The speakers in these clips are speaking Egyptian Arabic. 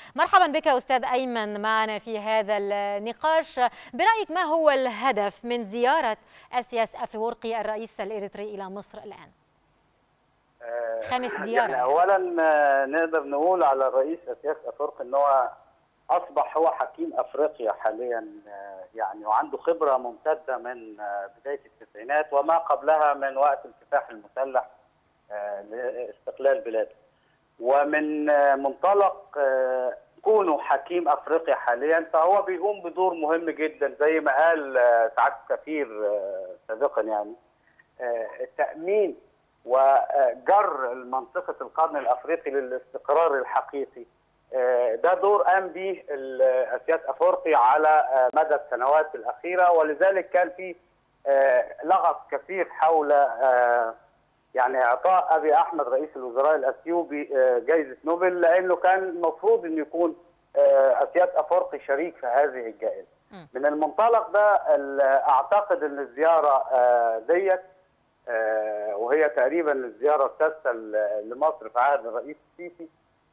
مرحبا بك أستاذ أيمن معنا في هذا النقاش برأيك ما هو الهدف من زيارة أسياس أفورقي الرئيس الإريتري إلى مصر الآن؟ خامس زيارة يعني أولا نقدر نقول على الرئيس أسياس أفورقي أن هو أصبح هو حكيم أفريقيا حاليا يعني وعنده خبرة ممتدة من بداية التسعينات وما قبلها من وقت الكفاح المسلح لاستقلال بلاده ومن منطلق كونه حكيم افريقيا حاليا فهو بيقوم بدور مهم جدا زي ما قال سعاده السفير سابقا يعني التامين وجر منطقه القرن الافريقي للاستقرار الحقيقي ده دور قام به اسياس افريقيا على مدى السنوات الاخيره ولذلك كان في لغط كثير حول يعني اعطاء ابي احمد رئيس الوزراء الاثيوبي جائزه نوبل لانه كان المفروض انه يكون اسياد افريقي شريك في هذه الجائزه. من المنطلق ده اعتقد ان الزياره ديت وهي تقريبا الزياره السادسه لمصر في عهد الرئيس السيسي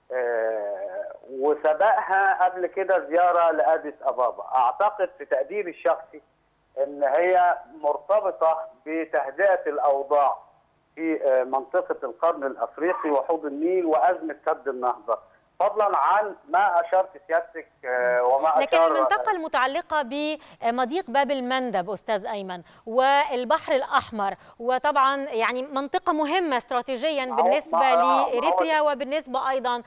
وسبقها قبل كده زياره لاديس ابابا، اعتقد في تقديري الشخصي ان هي مرتبطه بتهدئه الاوضاع في منطقة القرن الأفريقي وحوض النيل وأزمة سد النهضة فضلا عن ما أشرت سيادتك وما لكن المنطقة المتعلقة بمضيق باب المندب أستاذ أيمن والبحر الأحمر وطبعا يعني منطقة مهمة استراتيجيا بالنسبة لإريتريا وبالنسبة أيضا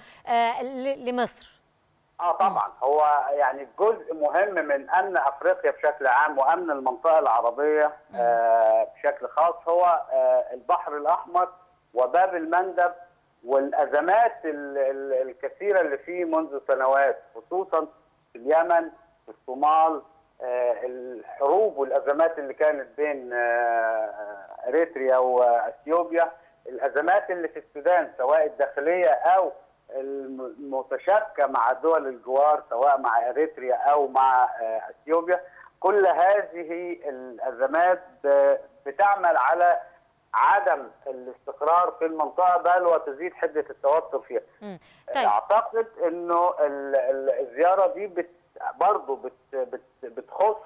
لمصر اه طبعا هو يعني جزء مهم من امن افريقيا بشكل عام وامن المنطقه العربيه آه بشكل خاص هو آه البحر الاحمر وباب المندب والازمات ال ال الكثيره اللي فيه منذ سنوات خصوصا في اليمن في الصومال آه الحروب والازمات اللي كانت بين اريتريا واثيوبيا الازمات اللي في السودان سواء الداخليه او المتشابكه مع دول الجوار سواء مع اريتريا او مع اثيوبيا كل هذه الازمات بتعمل على عدم الاستقرار في المنطقه بل وتزيد حده التوتر فيها. طيب. اعتقد انه الزياره دي بت برضه بت بت بتخص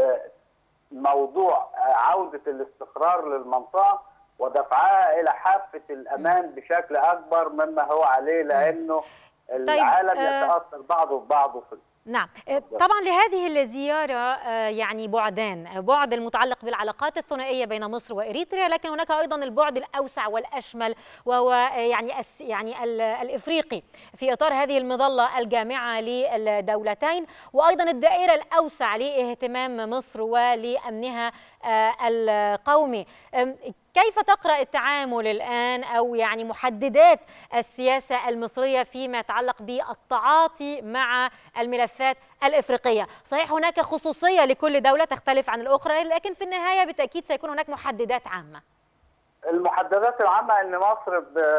موضوع عوده الاستقرار للمنطقه ودفعها الى حافه الامان بشكل اكبر مما هو عليه لانه طيب العالم يتاثر بعضه ببعضه في نعم طبعا لهذه الزيارة يعني بعدان بعد المتعلق بالعلاقات الثنائية بين مصر وإريتريا لكن هناك أيضا البعد الأوسع والأشمل وهو يعني يعني الإفريقي في إطار هذه المظلة الجامعة للدولتين وأيضا الدائرة الأوسع لاهتمام مصر ولأمنها القومي كيف تقرا التعامل الان او يعني محددات السياسه المصريه فيما يتعلق بالتعاطي مع الملفات الافريقيه، صحيح هناك خصوصيه لكل دوله تختلف عن الاخرى لكن في النهايه بالتاكيد سيكون هناك محددات عامه. المحددات العامه ان مصر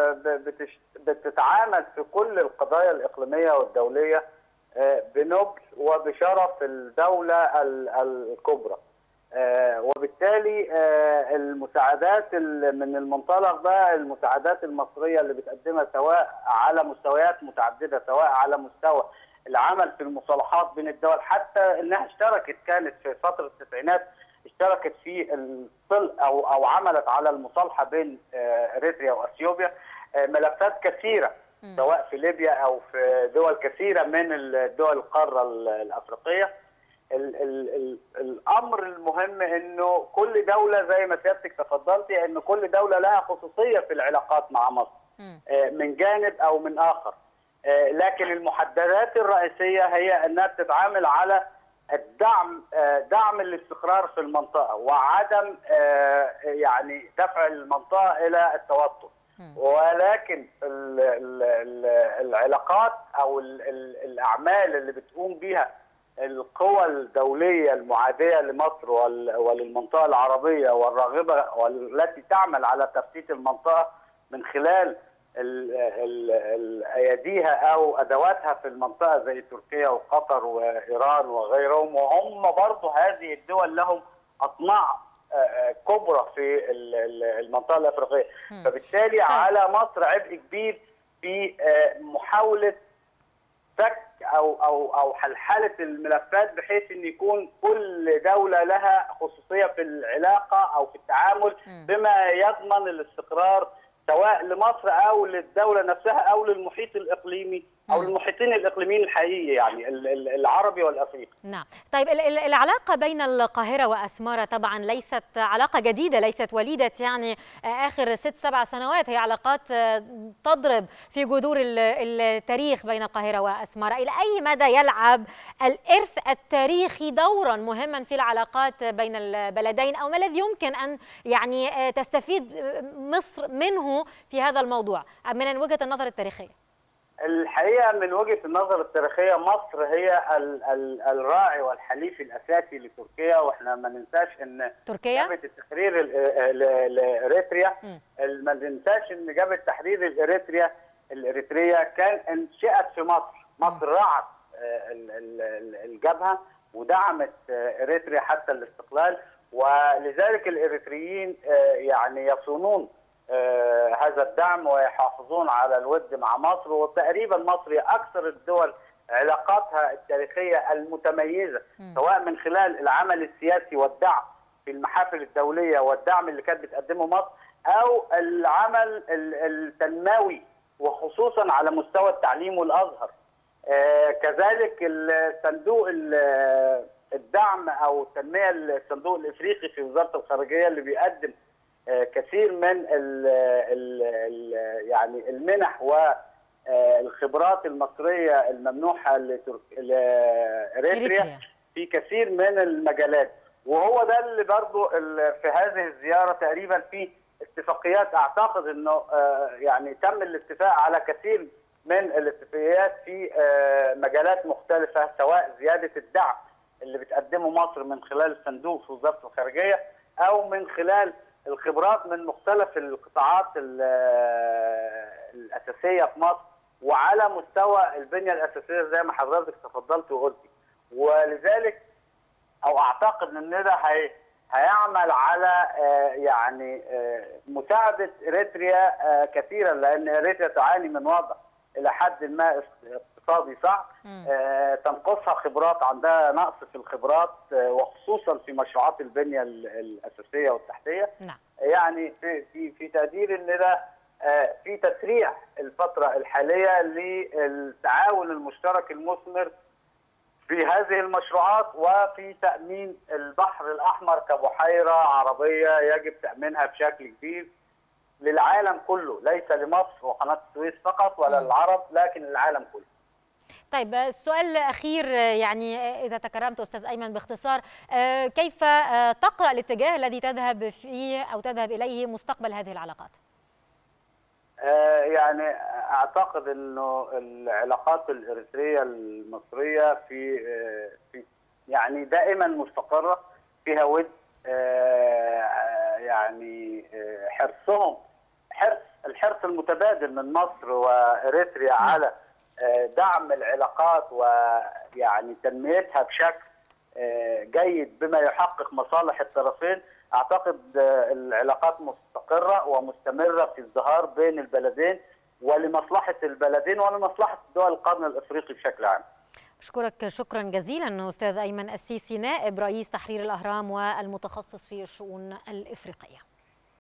بتتعامل في كل القضايا الاقليميه والدوليه بنبل وبشرف الدوله الكبرى. آه وبالتالي آه المساعدات من المنطلق ده المساعدات المصريه اللي بتقدمها سواء على مستويات متعدده سواء على مستوى العمل في المصالحات بين الدول حتى انها اشتركت كانت في فتره التسعينات اشتركت في الصلح او او عملت على المصالحه بين آه اريتريا واثيوبيا ملفات كثيره سواء في ليبيا او في دول كثيره من الدول القاره الافريقيه ال ال ال الامر المهم انه كل دوله زي ما سيادتك تفضلتي ان كل دوله لها خصوصيه في العلاقات مع مصر من جانب او من اخر لكن المحددات الرئيسيه هي انها بتتعامل على الدعم دعم الاستقرار في المنطقه وعدم يعني دفع المنطقه الى التوتر ولكن ال ال ال العلاقات او ال ال الاعمال اللي بتقوم بها القوى الدولية المعادية لمصر وللمنطقة العربية والراغبة والتي تعمل على تفتيت المنطقة من خلال أيديها أو أدواتها في المنطقة زي تركيا وقطر وإيران وغيرهم وهم برضو هذه الدول لهم أطماع كبرى في المنطقة الأفريقية فبالتالي على مصر عبء كبير في محاولة فك او او او حلحله الملفات بحيث ان يكون كل دوله لها خصوصيه في العلاقه او في التعامل بما يضمن الاستقرار سواء لمصر او للدوله نفسها او للمحيط الاقليمي او المحيطين الاقليميين الحقيقي يعني العربي والافريقي. نعم، طيب العلاقه بين القاهره واسماره طبعا ليست علاقه جديده ليست وليده يعني اخر ست سبع سنوات هي علاقات تضرب في جذور التاريخ بين القاهره واسماره، الى اي مدى يلعب الارث التاريخي دورا مهما في العلاقات بين البلدين او ما الذي يمكن ان يعني تستفيد مصر منه في هذا الموضوع من وجهه النظر التاريخيه؟ الحقيقه من وجهه النظر التاريخيه مصر هي ال ال الراعي والحليف الاساسي لتركيا واحنا ما ننساش ان تركيا جبهه التحرير لاريتريا ما ننساش ان جبهه تحرير الاريتريا الاريتريه كان انشئت في مصر مصر راعت الجبهه ودعمت اريتريا حتى الاستقلال ولذلك الاريتريين يعني يصونون آه هذا الدعم ويحافظون على الود مع مصر وتقريبا مصر هي اكثر الدول علاقاتها التاريخيه المتميزه م. سواء من خلال العمل السياسي والدعم في المحافل الدوليه والدعم اللي كانت بتقدمه مصر او العمل التنموي وخصوصا على مستوى التعليم والازهر. آه كذلك الصندوق الدعم او التنميه الصندوق الافريقي في وزاره الخارجيه اللي بيقدم كثير من ال ال ال يعني المنح والخبرات المصريه الممنوحه لاريتريا في كثير من المجالات وهو ده اللي برضو في هذه الزياره تقريبا في اتفاقيات اعتقد انه يعني تم الاتفاق على كثير من الاتفاقيات في مجالات مختلفه سواء زياده الدعم اللي بتقدمه مصر من خلال الصندوق في وزاره الخارجيه او من خلال الخبرات من مختلف القطاعات الاساسيه في مصر وعلى مستوى البنيه الاساسيه زي ما حضرتك تفضلت وقلتي ولذلك او اعتقد ان ده هي هيعمل على يعني مساعده اريتريا كثيرا لان اريتريا تعاني من وضع الى حد ما اقتصادي صعب تنقصها خبرات عندها نقص في الخبرات وخصوصا في مشروعات البنيه الاساسيه والتحتيه نعم. يعني في في في تقدير ان ده في تسريع الفتره الحاليه للتعاون المشترك المثمر في هذه المشروعات وفي تامين البحر الاحمر كبحيره عربيه يجب تامينها بشكل كبير للعالم كله ليس لمصر وقناه السويس فقط ولا للعرب لكن للعالم كله طيب السؤال الاخير يعني اذا تكرمت استاذ ايمن باختصار كيف تقرا الاتجاه الذي تذهب فيه او تذهب اليه مستقبل هذه العلاقات يعني اعتقد انه العلاقات الاريتريه المصريه في في يعني دائما مستقره فيها ود يعني حرصهم حرص الحرص المتبادل من مصر واريتريا على دعم العلاقات ويعني تنميتها بشكل جيد بما يحقق مصالح الطرفين اعتقد العلاقات مستقره ومستمره في الازدهار بين البلدين ولمصلحه البلدين ولمصلحه دول القرن الافريقي بشكل عام. بشكرك شكرا جزيلا استاذ ايمن السيسي نائب رئيس تحرير الاهرام والمتخصص في الشؤون الافريقيه.